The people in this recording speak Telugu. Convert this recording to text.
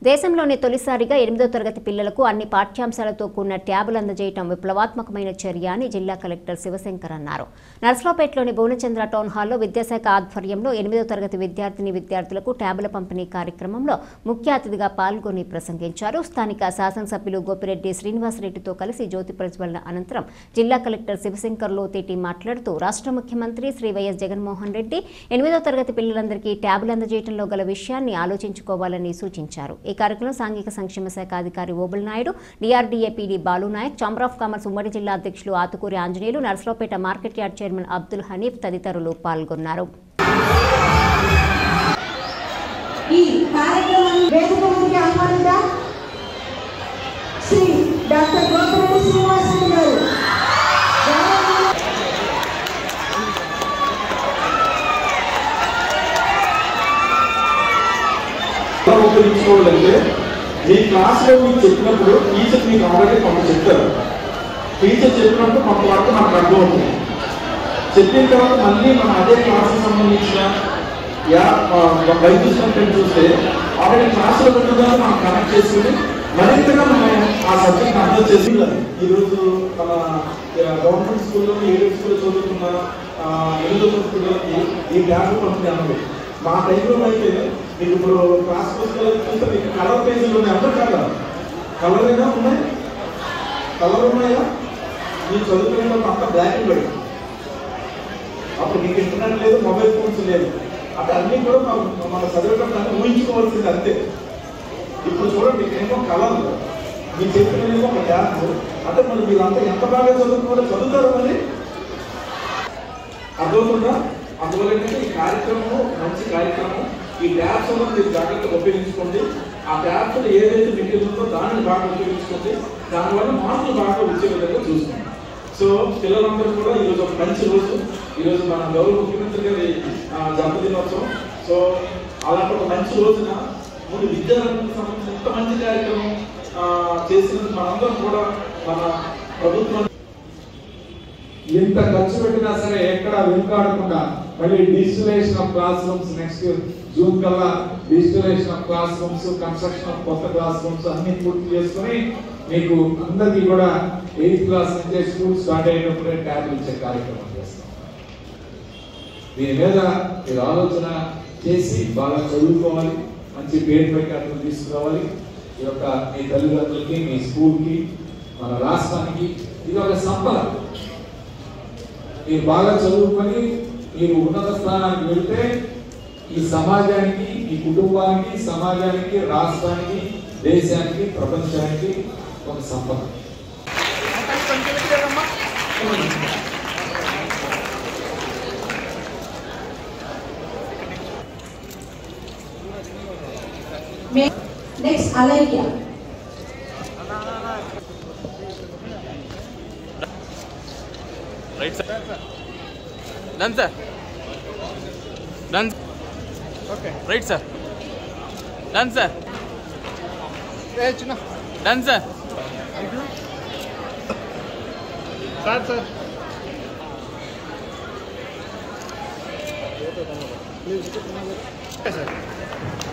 దేశంలోనే తొలిసారిగా ఎనిమిదో తరగతి పిల్లలకు అన్ని పాఠ్యాంశాలతో కూడిన ట్యాబులు అందజేయటం విప్లవాత్మకమైన చర్య అని జిల్లా కలెక్టర్ శివశంకర్ అన్నారు నర్సరావుపేటలోని భువనచంద్ర టౌన్ హాల్లో విద్యాశాఖ ఆధ్వర్యంలో ఎనిమిదో తరగతి విద్యార్థిని విద్యార్థులకు ట్యాబుల పంపిణీ కార్యక్రమంలో ముఖ్య అతిథిగా పాల్గొని ప్రసంగించారు స్థానిక శాసనసభ్యులు గోపిరెడ్డి శ్రీనివాసరెడ్డితో కలిసి జ్యోతి ప్రజ్వలన అనంతరం జిల్లా కలెక్టర్ శివశంకర్ లోతేటి మాట్లాడుతూ రాష్ట్ర ముఖ్యమంత్రి శ్రీ వైఎస్ జగన్మోహన్ రెడ్డి ఎనిమిదో తరగతి పిల్లలందరికీ ట్యాబులు అందజేయడంలో గల విషయాన్ని ఆలోచించుకోవాలని సూచించారు ఈ కార్యక్రమంలో సాంఘిక సంక్షేమ శాఖ అధికారి Obul Naidu DRDA PD Balu Naik chamber of commerce ఉమ్మడి జిల్లా అధ్యక్షులు Athukuri Anjaneyulu Narasaraopet market yard chairman Abdul Hanif తదితరులు పాల్గొన్నారు ఈ కార్యక్రమాన్ని వేదిక మీదకి ఆహ్వానిద్దాం శ్రీ డాక్టర్ గోపిరెడ్డి శ్రీనివాసరెడ్డి గారు ఎలా ఉపయోగించుకోవాలంటే మీ క్లాస్లో మీకు చెప్పినప్పుడు టీచర్ మీకు ఆల్రెడీ కొంత చెప్తారు టీచర్ చెప్పినప్పుడు కొంత వరకు మనకు అర్థమవుతుంది చెప్పిన తర్వాత మళ్ళీ మనం అదే క్లాస్కి సంబంధించిన యా బైబిల్స్ కంటెంట్ చూస్తే ఆల్రెడీ క్లాసులో పెట్టిన మనం కనెక్ట్ చేసుకుని మరింతగా మనం ఆ సబ్జెక్ట్ అర్థం చేసి ఈరోజు మన గవర్నమెంట్ స్కూల్లో ఏడు స్కూల్లో చదువుతున్న ఆ, ఎనిమిదో తరగతి పిల్లలకి ఈ జ్ఞాపకం పంపిణీ అన్నది మా టైంలో అయితే మీకు ఇప్పుడు క్లాస్ పుస్తకాలు చూస్తే మీకు కలర్ పేజీలు ఉన్నాయి అందరూ కదా కలర్ అయినా ఉన్నాయి కలర్ ఉన్నాయా మీరు చదువుకునేటప్పుడు అంతా బ్లాక్ అండ్ వైట్ అప్పుడు మీకు ఇంటర్నెట్ లేదు మొబైల్ ఫోన్స్ లేదు అక్కడ అన్ని కూడా మనం మన చదివేటప్పుడు ఊహించుకోవాల్సింది అంతే ఇప్పుడు చూడండి ఏమో కలర్ మీ చెప్పిన ఒక డ్యాన్స్ అంటే మరి మీరంతా ఎంత బాగా చదువుకున్నారో చదువుతారు మరి అర్థమవుతుందా అందువల్ల ఏంటంటే ఈ కార్యక్రమం మంచి కార్యక్రమం ఈ ట్యాబ్స్ అనేది మీరు జాగ్రత్తగా ఉపయోగించుకోండి ఆ ట్యాబ్స్ ఏదైతే మెటీరియల్ ఉందో దానిని బాగా ఉపయోగించుకోండి దానివల్ల మార్కులు బాగా వచ్చే విధంగా చూసుకోండి సో పిల్లలందరూ కూడా ఈరోజు ఒక మంచి రోజు ఈరోజు మన గౌరవ ముఖ్యమంత్రి గారి ఆ, జన్మదినోత్సవం సో అలాంటి ఒక మంచి రోజున ముందు విద్యారంగానికి సంబంధించిన ఇంత మంచి కార్యక్రమం ఆ, చేసినందుకు మనందరం కూడా మన ప్రభుత్వం ఎంత ఖర్చు పెట్టినా సరే ఎక్కడ వెనుకాడకుండా మళ్ళీ digitalization of class rooms next June కల్లా digitalization of class rooms construction of కొత్త క్లాస్ రూమ్స్ అన్ని పూర్తి చేసుకుని మీకు అందరికీ కూడా ఎయిత్ క్లాస్ నుంచే స్కూల్ స్టార్ట్ అయినప్పుడే ట్యాబ్లు ఇచ్చే కార్యక్రమం చేస్తాం దీని మీద మీరు ఆలోచన చేసి బాగా చదువుకోవాలి మంచి పేరు ప్రఖ్యాతులు తీసుకురావాలి ఈ యొక్క మీ తల్లిదండ్రులకి మీ స్కూల్కి మన రాష్ట్రానికి ఇది ఒక సంపద మీరు బాగా చదువుకొని మీరు ఉన్నత స్థానానికి వెళ్తే ఈ సమాజానికి ఈ కుటుంబానికి సమాజానికి రాష్ట్రానికి దేశానికి ప్రపంచానికి ఒక సంపద next Alaikya right sir done sir done okay right sir done sir done sir sir sir